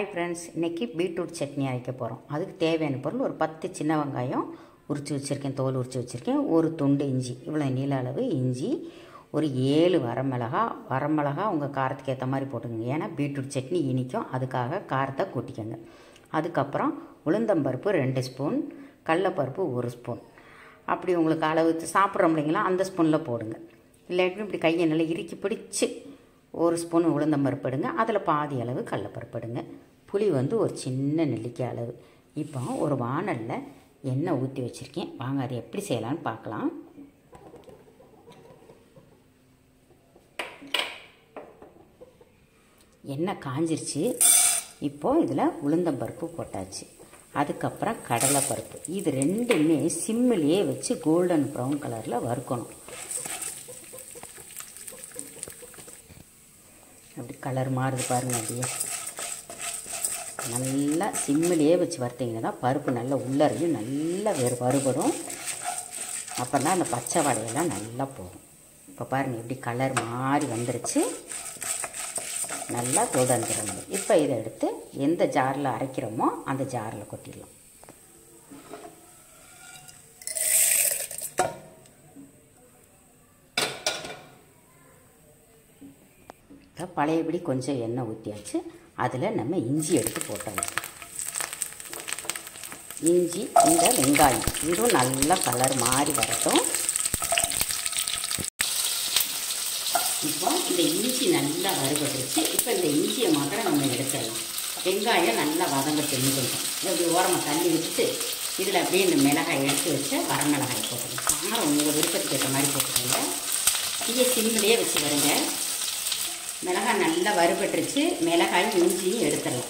hi friends இன்றைக்கி beetroot chutney அரைக்க போகிறோம் அதுக்கு தேவையான பொருள் ஒரு பத்து சின்ன வெங்காயம் உரித்து வச்சுருக்கேன் தோல் உரித்து வச்சுருக்கேன் ஒரு துண்டு இஞ்சி இவ்வளோ நீள அளவு இஞ்சி ஒரு ஏழு வரமிளகா வரமிளகா உங்கள் காரத்துக்கு ஏற்ற மாதிரி போட்டுங்க ஏன்னா பீட்ரூட் சட்னி இனிக்கும் அதுக்காக காரத்தை கூட்டிக்கோங்க அதுக்கப்புறம் உளுந்தம்பருப்பு ரெண்டு ஸ்பூன் கடலப்பருப்பு ஒரு ஸ்பூன் அப்படி உங்களுக்கு அளவு சாப்பிட்றோம் இல்லைங்களா அந்த ஸ்பூனில் போடுங்க இல்லாட்டி இப்படி கையை நல்லா இறுக்கி பிடிச்சி ஒரு ஸ்பூன் உளுந்தம்பருப்பு எடுங்க அதில் பாதி அளவு கடலப்பருப்பு எடுங்க புளி வந்து ஒரு சின்ன நெல்லிக்காய் அளவு இப்போ ஒரு வானலில் எண்ணெய் ஊற்றி வச்சுருக்கேன் வாங்க அதை எப்படி செய்யலான்னு பார்க்கலாம் எண்ணெய் காஞ்சிருச்சு இப்போது இதில் உளுந்தம்பருப்பு போட்டாச்சு அதுக்கப்புறம் கடலைப்பருப்பு இது ரெண்டுமே சிம்மிலேயே வச்சு கோல்டன் ப்ரௌன் கலரில் வறுக்கணும் அப்படி கலர் மாறுது பாருங்கள் அப்படியே நல்லா சிம்மிலேயே வச்சு வறுத்தீங்கன்னா தான் பருப்பு நல்லா உள்ளறையும் நல்லா வேறு வறுபடும் அப்போ தான் அந்த பச்சை வடையெல்லாம் நல்லா போகும் இப்போ பாருங்கள் எப்படி கலர் மாறி வந்துருச்சு நல்லா தொடர்ந்துடும் இப்போ இதை எடுத்து எந்த ஜாரில் அரைக்கிறோமோ அந்த ஜாரில் கொட்டிடலாம் பழையபடி கொஞ்சம் எண்ணெய் ஊற்றியாச்சு அதில் நம்ம இஞ்சி எடுத்து போட்டாச்சு இஞ்சி இந்த வெங்காயம் இதுவும் நல்லா கலர் மாறி வரட்டும் இப்போ இந்த இஞ்சி நல்லா வறுபட்டுருச்சு இப்போ இந்த இஞ்சியை மாத்திரம் நம்ம எடுத்துடலாம் வெங்காயம் நல்லா வதங்கட்டு கொஞ்சம் இப்படி ஓரமாக தள்ளி விட்டுட்டு இதில் அப்படியே இந்த மிளகாய் எடுத்து வச்சு வரமிளகாய் போட்டுக்கணும் காரம் உங்கள் விருப்பத்துக்கு ஏற்ற மாதிரி போட்டுக்கோங்க தீய சிம்மிலேயே வச்சு வருங்க மிளகாய் நல்லா வறுபட்டுருச்சு மிளகாயும் இஞ்சியும் எடுத்துடலாம்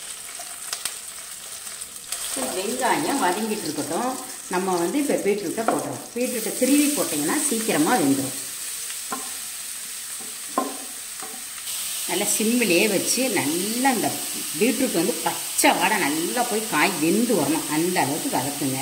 வெங்காயம் வதங்கிட்டு இருக்கட்டும் நம்ம வந்து இப்போ பீட்ரூட்டை போட்டுறோம் பீட்ரூட்டை திருவி போட்டிங்கன்னா சீக்கிரமாக வெந்துடும் நல்லா சிம்மிலே வச்சு நல்லா இந்த பீட்ரூட் வந்து பச்சை வாடை நல்லா போய் காய் வெந்து வரணும் அந்த அளவுக்கு வதக்குங்க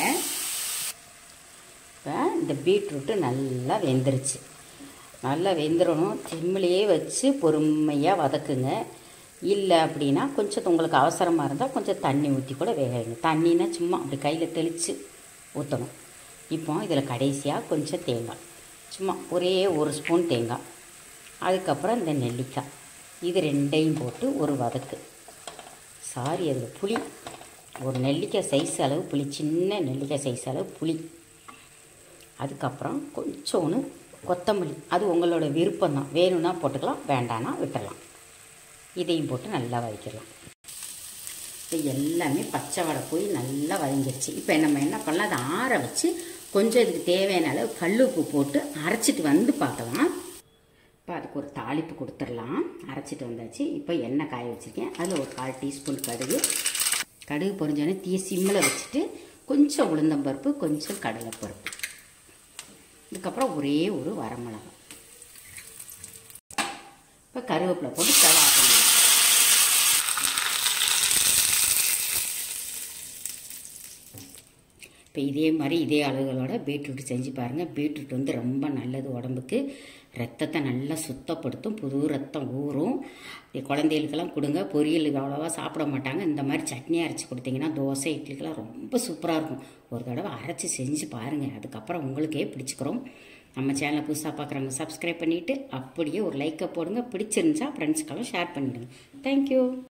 இப்போ இந்த பீட்ரூட்டு நல்லா வெந்துருச்சு நல்லா வெந்துடணும் சிம்மிலேயே வச்சு பொறுமையாக வதக்குங்க இல்லை அப்படின்னா கொஞ்சம் உங்களுக்கு அவசரமாக இருந்தால் கொஞ்சம் தண்ணி ஊற்றி கூட வேக வைங்க தண்ணினா சும்மா அப்படி கையில் தெளித்து ஊற்றணும் இப்போ இதில் கடைசியாக கொஞ்சம் தேங்காய் சும்மா ஒரே ஒரு ஸ்பூன் தேங்காய் அதுக்கப்புறம் இந்த நெல்லிக்காய் இது ரெண்டையும் போட்டு ஒரு வதக்கு சாரி அதில் புளி ஒரு நெல்லிக்காய் சைஸ் அளவு புளி சின்ன நெல்லிக்காய் சைஸ் அளவு புளி அதுக்கப்புறம் கொஞ்சோன்னு கொத்தமல்லி அது உங்களோட விருப்பம் தான் வேணும்னா போட்டுக்கலாம் வேண்டானா விட்டுடலாம் இதையும் போட்டு நல்லா வதக்கிடலாம் இப்போ எல்லாமே பச்சை வடை போய் நல்லா வதங்கிருச்சு இப்போ நம்ம என்ன பண்ணலாம் அதை ஆற வச்சு கொஞ்சம் இதுக்கு தேவையான அளவு கல்லுப்பு போட்டு அரைச்சிட்டு வந்து பார்க்கலாம் இப்போ அதுக்கு ஒரு தாளிப்பு கொடுத்துடலாம் அரைச்சிட்டு வந்தாச்சு இப்போ எண்ணெய் காய வச்சுருக்கேன் அதில் ஒரு கால் டீஸ்பூன் கடுகு கடுகு பொரிஞ்சோடனே தீ சிம்மில் வச்சுட்டு கொஞ்சம் உளுந்தம்பருப்பு கொஞ்சம் கடலைப்பருப்பு இதுக்கப்புறம் ஒரே ஒரு வரமிளகாய் இப்போ கருவேப்பிலை போட்டு ஸ்டவ் ஆஃப் பண்ணலாம் இப்போ இதே மாதிரி இதே அளவுகளோட பீட்ரூட் செஞ்சு பாருங்கள் பீட்ரூட் வந்து ரொம்ப நல்லது உடம்புக்கு ரத்தத்தை நல்லா சுத்தப்படுத்தும் புது ரத்தம் ஊறும் குழந்தைகளுக்கெல்லாம் கொடுங்க பொரியல் அவ்வளோவா சாப்பிட மாட்டாங்க இந்த மாதிரி சட்னி அரைச்சி கொடுத்தீங்கன்னா தோசை இட்லிக்கெல்லாம் ரொம்ப சூப்பராக இருக்கும் ஒரு தடவை அரைச்சி செஞ்சு பாருங்கள் அதுக்கப்புறம் உங்களுக்கே பிடிச்சிக்கிறோம் நம்ம சேனலை புதுசாக பார்க்குறவங்க சப்ஸ்கிரைப் பண்ணிவிட்டு அப்படியே ஒரு லைக்கை போடுங்க பிடிச்சிருந்துச்சா ஃப்ரெண்ட்ஸ்க்கெல்லாம் ஷேர் பண்ணிவிடுங்க தேங்க்யூ